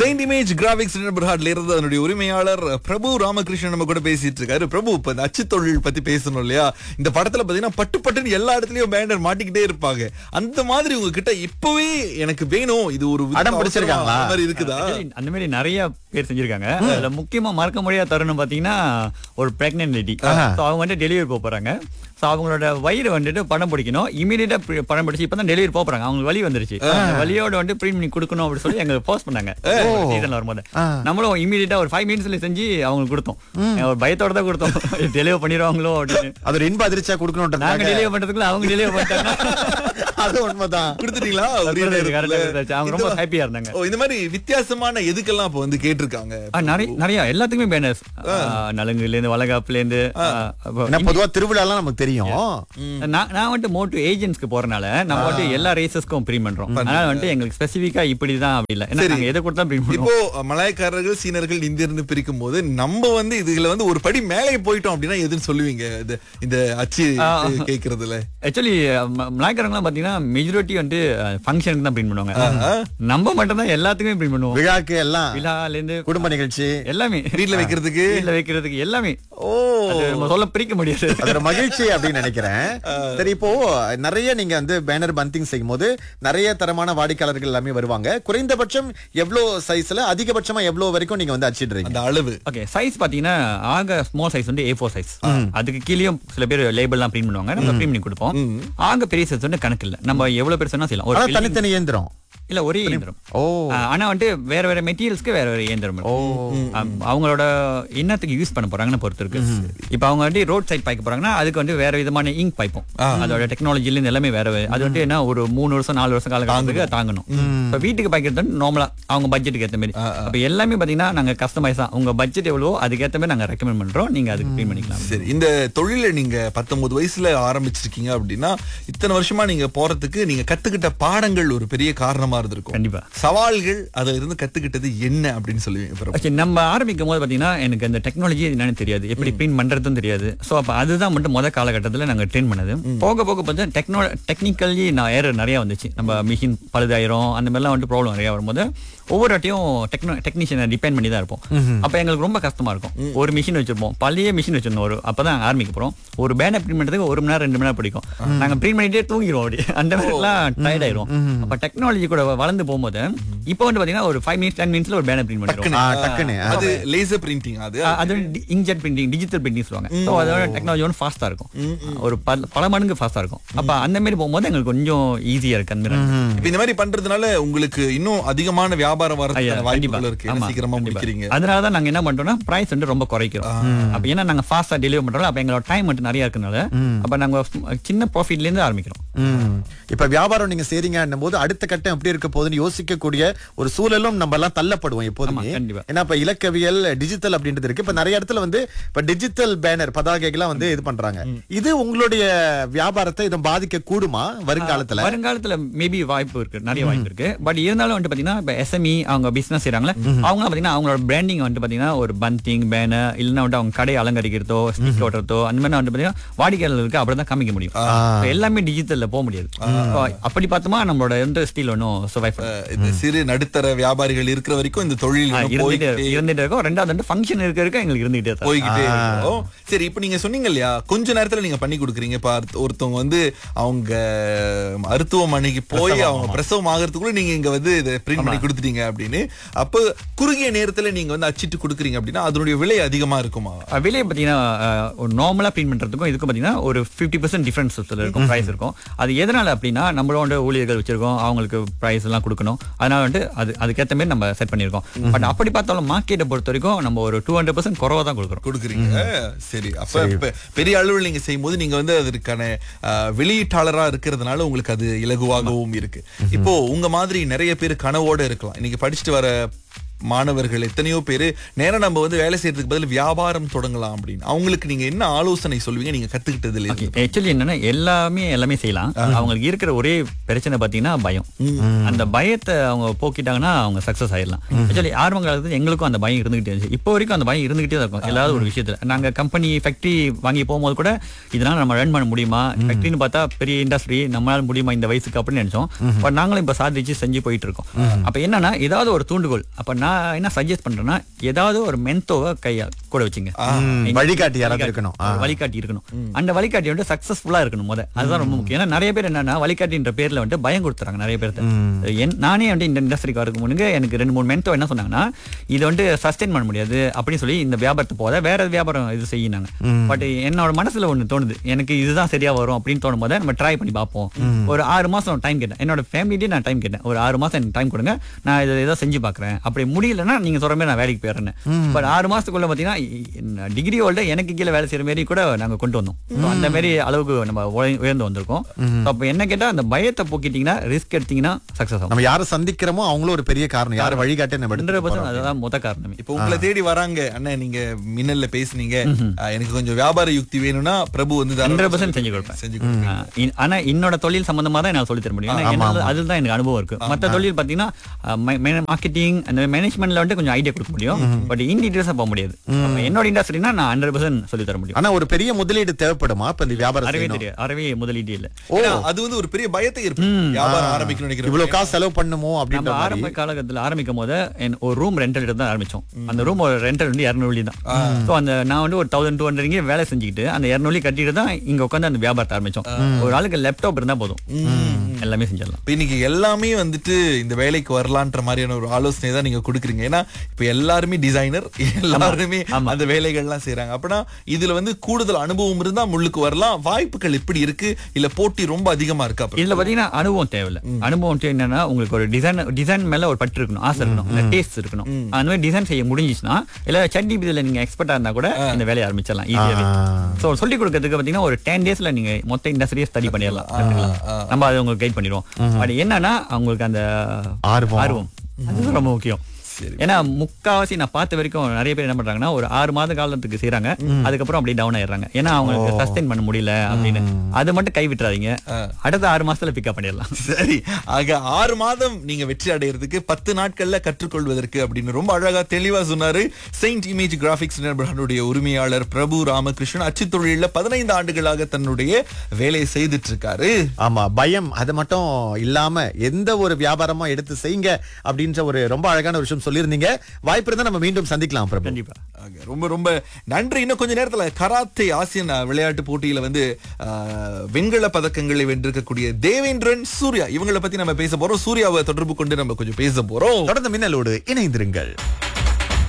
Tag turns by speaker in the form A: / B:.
A: Jain image graphics நபர்ஹாட்ல இருந்து அதனுடைய உரிமையாளர் பிரபு ராமகிருஷ்ணன் நம்ம கூட பேசிட்டு இருக்காரு பிரபு இப்ப இந்த அச்சு தொழில் பத்தி பேசணும் இல்லையா இந்த படத்துல பாத்தீங்கன்னா பட்டு பட்டுன்னு எல்லா இடத்துலயும் பேனர் மாட்டிக்கிட்டே இருப்பாங்க அந்த மாதிரி உங்ககிட்ட இப்பவே எனக்கு வேணும் இது ஒரு வித
B: அடம் பிடிச்சிருக்காங்களா?
A: அந்த மாதிரி இருக்குதா
C: Actually, அந்த மாதிரி நிறைய பேர் செஞ்சிருக்காங்க அதுல முக்கியமா மறக்க முடியாத தருணம் பாத்தீங்கன்னா ஒரு பிரெக்னன்ட் லேடி அவங்க வந்து டெலிவரி போக போறாங்க சோ அவங்களோட வயிறு வந்துட்டு படம் பிடிக்கணும் இமீடியட்டா படம் பிடிச்சி இப்பதான் டெலிவரி போக போறாங்க அவங்களுக்கு வலி வந்துருச்சு அந்த வலியோட வந்து பிரிண்ட் பண்ணி கொடுக்கணும் அப்படின்னு சொல்லி எங்களுக்கு போஸ்ட் பண்ணாங்க சீசன்ல வரும்போது நம்மளும் இமீடியட்டா ஒரு ஃபைவ் மினிட்ஸ்ல செஞ்சு அவங்களுக்கு கொடுத்தோம் ஒரு பயத்தோட தான் கொடுத்தோம் டெலிவரி பண்ணிடுவாங்களோ அப்படின்னு
B: அது ஒரு இன்ப அதிர்ச்சியா
C: நாங்க
B: கொடுக்கணும்
C: டெலிவரி பண்றதுக்குள்ள அவங்க டெலிவரி பண்ணிட்டாங்க
B: அது உண்மைதான்
A: கொடுத்துட்டீங்களா உரிய
C: கொடுத்தாச்சு,
A: நேரத்துல?
C: correct ஆ கொடுத்தாச்சு. அவங்க ரொம்ப
A: இந்த-
C: happy ஆ இருந்தாங்க.
A: ஓ, இந்த மாதிரி வித்தியாசமான எதுக்கெல்லாம் இப்ப வந்து கேட்டிருக்காங்க
C: ஆ, நிறைய நிறைய எல்லாத்துக்குமே பேனர்ஸ் நலுங்குல இருந்து வளகாப்புல இருந்து ஆ, அப்போ
B: ஏன்னா பொதுவா திருவிழாலாம் நமக்கு தெரியும்
C: நான் நான் வந்துட்டு மோட்டு ஏஜென்ட்ஸ்க்கு போறனால நம்ம வந்துட்டு எல்லா ரேசஸ்க்கும் ப்ரீ பண்றோம் அதனால வந்துட்டு எங்களுக்கு ஸ்பெசிஃபிக்கா இப்படிதான் அப்படி இல்ல ஏன்னா
A: சரி.
C: நாங்க எதை கொடுத்தா ப்ரீ பண்ணுவோம்
A: இப்போ மலாய்க்காரர்கள் சீனர்கள் இந்தியர்னு பிரிக்கும் போது நம்ம வந்து இதுல வந்து ஒரு படி மேலே போயிட்டோம் அப்படின்னா எதுன்னு சொல்லுவீங்க இது- இந்த அச்சு கேக்குறதுல
C: ஆக்சுவலி மலாய்க்காரங்களாம் பாத்தீங்கன்னா மெஜாரிட்டி வந்துட்டு ஃபங்க்ஷனுக்கு தான் ப்ரிண்ட் பண்ணுவாங்க நம்ம மட்டும் தான் எல்லாத்துக்குமே ப்ரிண்ட் பண்ணுவோம்
B: விழாக்கு எல்லாம்
C: விழால இருந்து
B: குடும்ப நிகழ்ச்சி
C: எல்லாமே
A: வீட்ல வைக்கிறதுக்கு
C: வீட்ல வைக்கிறதுக்கு எல்லாமே
A: ஓ
C: அது நம்ம சொல்ல பிரிக்க முடியாது
B: அது ஒரு மகிழ்ச்சி அப்படின்னு நினைக்கிறேன் சரி இப்போ நிறைய நீங்க வந்து பேனர் பந்திங் செய்யும் போது நிறைய தரமான வாடிக்கையாளர்கள் எல்லாமே வருவாங்க குறைந்தபட்சம் எவ்வளவு சைஸ்ல அதிகபட்சமா எவ்வளவு வரைக்கும் நீங்க வந்து அச்சிடுறீங்க
A: அந்த அளவு
C: ஓகே சைஸ் பாத்தீங்கன்னா ஆக ஸ்மால் சைஸ் வந்து ஏ ஃபோர் சைஸ் அதுக்கு கீழேயும் சில பேர் லேபிள்லாம் பிரிண்ட் பண்ணுவாங்க நம்ம பிரிண்ட் பண்ணி கொடுப்போம் ஆக பெரிய சைஸ் வந்து கணக்கு இல்ல நம்ம எவ்வளவு பெருசு வேணா செய்யலாம் ஒரு
B: ஆனா
C: building-
B: தனித்தனி இயந்திரம்
C: இல்ல ஒரே இயந்திரம்
B: ஓ
C: ஆ, ஆனா வந்துட்டு வேற வேற மெட்டீரியல்ஸ்க்கு வேற வேற இயந்திரம் இருக்கு. ஆம், அவங்களோட என்னத்துக்கு யூஸ் பண்ண போறாங்கன்னு பொறுத்து இருக்கு இப்ப அவங்க வந்து ரோட் சைட் பாய்க்க போறாங்கன்னா அதுக்கு வந்து வேற விதமான இங்க் பாய்ப்போம் அதோட டெக்னாலஜில இருந்து எல்லாமே வேற வேற. அது வந்து என்ன ஒரு மூணு வருஷம் நாலு வருஷம் காலகட்டத்துக்கு தாங்கணும் இப்ப வீட்டுக்கு பாய்க்கிறது வந்து நார்மலா அவங்க பட்ஜெட்டுக்கு ஏத்த மாதிரி அப்ப எல்லாமே பாத்தீங்கன்னா நாங்க கஸ்டமைஸா உங்க பட்ஜெட் எவ்வளவோ அதுக்கு ஏத்த மாதிரி நாங்க ரெக்கமெண்ட் பண்றோம் நீங்க அதுக்கு ப்ரீ பண்ணிக்கலாம்
A: சரி இந்த தொழிலை நீங்க பத்தொன்பது வயசுல ஆரம்பிச்சிருக்கீங்க அப்படின்னா இத்தனை வருஷமா நீங்க போறதுக்கு நீங்க கத்துக்கிட்ட பாடங்கள் ஒரு பெரிய காரணமா இருந்திருக்கும்
C: கண்டிப்பா
A: சவால்கள் அதுல இருந்து கத்துக்கிட்டது என்ன அப்படின்னு சொல்லுவீங்க பிரபு?
C: ஓகே நம்ம ஆரம்பிக்கும் போது பாத்தீங்கன்னா எனக்கு அந்த டெக்னாலஜி என்னன்னு தெரியாது எப்படி பிரிண்ட் பண்றதும் தெரியாது சோ அப்ப அதுதான் மட்டும் முத காலகட்டத்துல நாங்க ட்ரெயின் பண்ணது போக போக பார்த்தா டெக்னோ டெக்னிக்கலி நான் ஏற நிறைய வந்துச்சு நம்ம மிஷின் பழுதாயிரும் அந்த மாதிரிலாம் வந்துட்டு ப்ராப்ளம் நிறைய வரும்போது ஒவ்வொரு வாட்டியும் டெக்னோ டெக்னீஷியனை டிபெண்ட் பண்ணி தான் இருப்போம் அப்ப எங்களுக்கு ரொம்ப கஷ்டமா இருக்கும் ஒரு மிஷின் வச்சிருப்போம் பழைய மிஷின் வச்சிருந்தோம் ஒரு அப்பதான் ஆரம்பிக்க போறோம் ஒரு பேனர் பிரிண்ட் பண்றதுக்கு ஒரு மணி நேரம் ரெண்டு மணி நேரம் பிடிக்கும் நாங்க பிரிண்ட் பண்ணிட்டே தூங்கிடுவோம் அப்படி அந்த மாதிரிலாம் டயர்ட் ஆயிரும் அப்ப டெக்னாலஜி கூட வளர்ந்து போகும்போது இப்போ வந்து பாத்தீங்கன்னா ஒரு ஃபைவ் மினிட்ஸ் டென் மினிட்ஸ்ல ஒரு பேனர் பிரிண்ட் பண்ணிடுவோம்
B: ஆ, டக்குன்னு ஆ.
A: அது லேசர் பிரிண்டிங் அது
C: அஹ் அது இங்க்ஜெட் பிரிண்டிங் டிஜிட்டல் பிரிண்டிங் சொல்லுவாங்க ஸோ அதோட டெக்னாலஜி வந்து ஃபாஸ்டா இருக்கும் ஒரு பல பல மடங்கு ஃபாஸ்டா இருக்கும் அப்ப அந்த மாதிரி போகும்போது எங்களுக்கு கொஞ்சம் ஈஸியா இருக்கு அந்த மாதிரி
A: இப்ப இந்த மாதிரி பண்றதுனால உங்களுக்கு இன்னும் அதிகமான வியாபாரம்
C: ஐயா,
A: வரதுக்கான
C: கண்டிப்பா.
A: வாய்ப்புகள் இருக்கு ஏன்னா
C: ஆமா,
A: சீக்கிரமா
C: கண்டிப்பா.
A: முடிக்கிறீங்க
C: அதனால தான் நாங்க என்ன பண்றோம்னா பிரைஸ் வந்து ரொம்ப குறைக்கிறோம் அப்ப ஏன்னா நாங்க ஃபாஸ்டா டெலிவரி பண்றோம் அப்ப எங்களோட டைம் மட்டும் நிறைய இருக்கனால அப்ப நாங்க சின்ன ப்ராஃபிட்ல இருந்து ஆரம்பிக்கிறோம்
B: ம். இப்ப வியாபாரம் நீங்க செய்றீங்கன்னும் போது அடுத்த கட்டம் எப்படி இருக்க போகுதுன்னு யோசிக்கக்கூடிய ஒரு சூழலும் நம்ம எல்லாம் தள்ளப்படுவோம் எப்போதுமே
C: ஆமா, கண்டிப்பா.
B: ஏன்னா இப்ப இலக்கவியல் டிஜிட்டல் அப்படின்றது இருக்கு இப்ப நிறைய இடத்துல வந்து இப்ப டிஜிட்டல் பேனர் பதாகைகள்லாம் வந்து இது பண்றாங்க இது உங்களுடைய வியாபாரத்தை இதை பாதிக்க கூடுமா வருங்காலத்துல
C: வருங்காலத்துல மேபி வாய்ப்பு இருக்கு நிறைய வாய்ப்பு இருக்கு பட் இருந்தாலும் வந்து பாத்தீங்கன்னா இப்ப எஸ்எம்இ அவங்க பிசினஸ் செய்றாங்களே அவங்க பாத்தீங்கன்னா அவங்களோட பிராண்டிங் வந்து பாத்தீங்கன்னா ஒரு பந்திங் பேனர் இல்லைன்னா வந்து அவங்க கடை அலங்கரிக்கிறதோ ஸ்டிக் ஓட்டுறதோ அந்த மாதிரி வந்து பாத்தீங்கன்னா வாடிக்கையாளர்களுக்கு அப்படிதான் காமிக்க முடியும் இப்ப எல்லாமே டிஜிட்டல்ல போக முடியாது So, அப்படி பார்த்தோமா நம்மளோட எந்த ஸ்டீல் ஒன்றும் சர்வைவ்
A: அஹ் இந்த சிறு நடுத்தர வியாபாரிகள் இருக்கிற வரைக்கும் இந்த தொழில் இன்னும்
C: இருந்துட்டே
A: போய்கிட்டே
C: இருந்துட்டே இருக்கும் ரெண்டாவது வந்து ஃபங்க்ஷன் இருக்க இருக்க எங்களுக்கு இருந்துகிட்டே தான்
A: போய்கிட்டே இருக்கும் சரி இப்ப நீங்க சொன்னீங்க இல்லையா கொஞ்ச நேரத்துல நீங்க பண்ணி கொடுக்குறீங்க இப்ப அடுத்த- ஒருத்தவங்க வந்து அவங்க மருத்துவமனைக்கு போய் அவங்க பிரசவம் ஆகிறதுக்குள்ள நீங்க இங்க வந்து இதை பிரிண்ட் பண்ணி கொடுத்துட்டீங்க அப்படின்னு அப்ப குறுகிய நேரத்துல நீங்க வந்து அச்சிட்டு கொடுக்குறீங்க அப்படின்னா அதனுடைய விலை அதிகமா இருக்குமா
C: அஹ் விலை பார்த்தீங்கன்னா அஹ், ஒரு நார்மலா பிரிண்ட் பண்றதுக்கும் இதுக்கும் பார்த்தீங்கன்னா ஒரு ஃபிஃப்டி பர்சன்ட் டிஃபரன்ஸ் இருக்கும் ப்ரைஸ் இருக்கும் அது எதனால அப்படின்னா நம்மளோட ஊழியர்கள் வச்சிருக்கோம் அவங்களுக்கு ப்ரைஸ் எல்லாம் கொடுக்கணும் அதனால வந்து அது அதுக்கேற்ற மாதிரி நம்ம செட் பண்ணியிருக்கோம் பட் அப்படி பார்த்தாலும் மார்க்கெட்டை பொறுத்த வரைக்கும் நம்ம ஒரு டூ ஹண்ட்ரட் பர்சன்ட் குறவா தான் கொடுக்குறோம்
A: கொடுக்குறீங்க சரி அப்ப இப்ப பெரிய அளவில் நீங்க செய்யும்போது நீங்க வந்து அதற்கான அஹ், வெளியீட்டாளரா இருக்கிறதுனால உங்களுக்கு அது இலகுவாகவும் இருக்கு இப்போ உங்க மாதிரி நிறைய பேர் கனவோட இருக்கலாம் இன்னைக்கு படிச்சுட்டு வர மாணவர்கள் எத்தனையோ பேர் நேரா நம்ம வந்து வேலை செய்யறதுக்கு பதில் வியாபாரம் தொடங்கலாம் அப்படின்னு அவங்களுக்கு நீங்க என்ன ஆலோசனை சொல்லுவீங்க நீங்க கத்துக்கிட்டதுல இருந்து?
C: ஆக்சுவலி என்னன்னா எல்லாமே எல்லாமே செய்யலாம் அவங்களுக்கு இருக்கிற ஒரே பிரச்சனை பாத்தீங்கன்னா பயம் அந்த பயத்தை அவங்க போக்கிட்டாங்கன்னா அவங்க சக்சஸ் ஆயிடலாம் ஆக்சுவலி ஆரம்ப காலத்துல எங்களுக்கும் அந்த பயம் இருந்துகிட்டே இருந்துச்சு இப்போ வரைக்கும் அந்த பயம் இருந்துகிட்டே தான் இருக்கும் ஏதாவது ஒரு விஷயத்துல நாங்க கம்பெனி ஃபேக்டரி வாங்கி போகும்போது கூட இதனால நம்ம ரன் பண்ண முடியுமா ஃபேக்டரின்னு பார்த்தா பெரிய இண்டஸ்ட்ரி நம்மளால முடியுமா இந்த வயசுக்கு அப்படின்னு நினைச்சோம் பட் நாங்களும் இப்ப சாதிச்சு செஞ்சு போயிட்டு இருக்கோம் அப்ப என்னன்னா ஏதாவது ஒரு தூண்டுகோல் அப்ப நான் என்ன சஜஸ்ட் பண்றேன்னா ஏதாவது ஒரு மென்தோவை கையா கூட வச்சுங்க
B: ம், வழிகாட்டி யாராவது இருக்கணும் ஆ.
C: ஒரு வழிகாட்டி இருக்கணும் அந்த வழிகாட்டி வந்து சக்சஸ்ஃபுல்லா இருக்கணும் முத அதுதான் ரொம்ப முக்கியம் ஏன்னா நிறைய பேர் என்னன்னா வழிகாட்டின்ற பேர்ல வந்து பயம் கொடுத்துறாங்க நிறைய பேர்த்த என் நானே வந்து இந்த இண்டஸ்ட்ரிக்கு வரதுக்கு முன்னுக்கு எனக்கு ரெண்டு மூணு மென்டோ என்ன சொன்னாங்கன்னா இது வந்து சஸ்டெயின் பண்ண முடியாது அப்படின்னு சொல்லி இந்த வியாபாரத்தை போத வேற வியாபாரம் இது செய்யினாங்க பட் என்னோட மனசுல ஒண்ணு தோணுது எனக்கு இதுதான் சரியா வரும் அப்படின்னு தோணும் போது நம்ம ட்ரை பண்ணி பார்ப்போம் ஒரு ஆறு மாசம் டைம் கேட்டேன் என்னோட ஃபேமிலிட்டே நான் டைம் கேட்டேன் ஒரு ஆறு மாசம் எனக்கு டைம் கொடுங்க நான் இதை ஏதோ செஞ்சு பார்க்கறேன் அப்படி முடியலன்னா நீங்க சொல்ற மாதிரி நான் வேலைக்கு போயிடுறேன் பட் ஆறு மாசத்துக்குள்ள பாத்தீங்கன்னா டிகிரி ஹோல்ட எனக்கு கீழே வேலை செய்யற மாதிரி கூட நாங்க கொண்டு வந்தோம் So, அந்த மாதிரி அளவுக்கு நம்ம உய- உயர்ந்து வந்திருக்கோம் So, அப்ப என்ன கேட்டா அந்த பயத்தை போக்கிட்டீங்கன்னா ரிஸ்க் எடுத்தீங்கன்னா சக்சஸ் ஆகும்
B: நம்ம யாரை சந்திக்கிறோமோ அவங்களும் ஒரு பெரிய காரணம் யாரை வழிகாட்டி நம்ம
C: ஹண்ட்ரட்
B: எடுத்துட்டு போறோம்.
C: அதுதான் முத காரணமே
A: இப்போ உங்களை தேடி வராங்க அண்ணன் நீங்க மின்னல்ல பேசுனீங்க அஹ், எனக்கு கொஞ்சம் வியாபார யுக்தி வேணும்னா பிரபு வந்து தாராளமா
C: ஹண்ட்ரட் பர்சன்ட் செஞ்சு கொடுப்பேன்
A: செஞ்சு கொடுங்க
C: ஆ, இ- ஆனா என்னோட தொழில் சம்பந்தமா தான் நான் சொல்லி தர முடியும் ஏன்னா என்னால அதுல தான் எனக்கு அனுபவம் இருக்கு மத்த தொழில் பாத்தீங்கன்னா மார்க்கெட்டிங் அந்த மேனேஜ்மெண்ட்ல வந்து கொஞ்சம் ஐடியா கொடுக்க முடியும் பட் இன் டீடைல்ஸா போக முடியாது அப்ப என்னோட இண்டஸ்ட்ரினா நான் ஹண்ட்ரட் பர்சன்ட் சொல்லி தர முடியும்
B: ஆனா ஒரு பெரிய முதலீடு தேவைப்படுமா இப்ப இந்த வியாபாரம்
C: அறவே
B: செய்யணும்?
C: தெரியாது அறவே முதலீடு இல்ல
A: ஏன்னா, அது வந்து ஒரு பெரிய பயத்தை ஏற்படும் வியாபாரம் ஆரம்பிக்கணும்னு நினைக்கிறேன்
B: இவ்வளவு காசு செலவு பண்ணுமோ அப்படின்ற
C: நம்ம
B: மாதிரி
C: ஆரம்ப காலகட்டத்தில் ஆரம்பிக்கும் போது என் ஒரு ரூம் ரெண்டல் தான் ஆரம்பிச்சோம் அந்த ரூம் ஒரு ரெண்டல் வந்து இரநூறு தான் ஸோ அந்த நான் வந்து ஒரு தௌசண்ட் டூ ஹண்ட்ரட் வேலை செஞ்சுக்கிட்டு அந்த இரநூறு கட்டிட்டு தான் இங்க உட்காந்து அந்த வியாபாரத்தை ஆரம்பிச்சோம் ஒரு ஆளுக்கு லேப்டாப் இருந்தா போதும் எல்லாமே செஞ்சிடலாம்
A: இப்ப இன்னைக்கு எல்லாமே வந்துட்டு இந்த வேலைக்கு வரலான்ற மாதிரியான ஒரு ஆலோசனை தான் நீங்க கொடுக்குறீங்க ஏன்னா இப்ப எல்லாருமே டிசைனர் எல்லாருமே அந்த வேலைகள்லாம் செய்றாங்க அப்படின்னா இதுல வந்து கூடுதல் அனுபவம் இருந்தா முள்ளுக்கு வரலாம் வாய்ப்புகள் எப்படி இருக்கு இல்ல போட்டி ரொம்ப அதிகமா இருக்கா அப்புறம்?
C: இதுல பாத்தீங்கன்னா அனுபவம் தேவையில்ல அனுபவம் தேவை என்னன்னா உங்களுக்கு ஒரு டிசைன் டிசைன் மேல ஒரு பற்று இருக்கணும் ஆசை இருக்கணும் டேஸ்ட் இருக்கணும் அந்த மாதிரி டிசைன் செய்ய முடிஞ்சிச்சுன்னா இல்ல சட்டி இதுல நீங்க எக்ஸ்பர்ட்டா இருந்தா கூட இந்த வேலையை ஆரம்பிச்சிடலாம் ஈஸியாவே சோ சொல்லி கொடுக்கறதுக்கு பாத்தீங்கன்னா ஒரு டென் டேஸ்ல நீங்க மொத்த இண்டஸ்ட்ரியை ஸ்டடி பண்ணிடலாம் கத்துக்கலாம். நம்ம அதை உங்களுக்கு கைட் பண்ணிடுவோம் பட் என்னன்னா அவங்களுக்கு அந்த
B: ஆர்வம்.
C: ஆர்வம் அது ரொம்ப முக்கியம் ஏன்னா முக்காவாசி நான் பார்த்த வரைக்கும் நிறைய பேர் என்ன பண்றாங்கன்னா ஒரு ஆறு மாத காலத்துக்கு செய்றாங்க அதுக்கப்புறம் அப்படியே டவுன் ஆயிடுறாங்க ஏன்னா அவங்களுக்கு சஸ்டைன் பண்ண முடியல அப்படின்னு அது மட்டும் கை விட்டுறாதீங்க அடுத்த ஆறு மாசத்துல பிக்கப் பண்ணிடலாம்
A: சரி ஆக ஆறு மாதம் நீங்க வெற்றி அடையிறதுக்கு பத்து நாட்கள்ல கற்றுக்கொள்வதற்கு அப்படின்னு ரொம்ப அழகா தெளிவா சொன்னாரு செயின்ட் இமேஜ் கிராபிக்ஸ் நிறுவனத்துடைய உரிமையாளர் பிரபு ராமகிருஷ்ணன் அச்சு தொழில பதினைந்து ஆண்டுகளாக தன்னுடைய வேலையை செய்துட்டு இருக்காரு
B: ஆமா பயம் அது மட்டும் இல்லாம எந்த ஒரு வியாபாரமா எடுத்து செய்யுங்க அப்படின்ற ஒரு ரொம்ப அழகான ஒரு விஷயம் சொல்லியிருந்தீங்க வாய்ப்பு இருந்தா நம்ம மீண்டும் சந்திக்கலாம் பிரபு
C: கண்டிப்பா
A: ஆக, ரொம்ப ரொம்ப நன்றி இன்னும் கொஞ்ச நேரத்துல கராத்தே ஆசியன் அஹ், விளையாட்டு போட்டியில வந்து அஹ், வெண்கல பதக்கங்களை வென்றிருக்கக்கூடிய தேவேந்திரன் சூர்யா இவங்களை பத்தி நம்ம பேச போறோம் சூர்யாவை தொடர்பு கொண்டு நம்ம கொஞ்சம் பேச போறோம்
B: தொடர்ந்து மின்னலோடு இணைந்திருங்கள்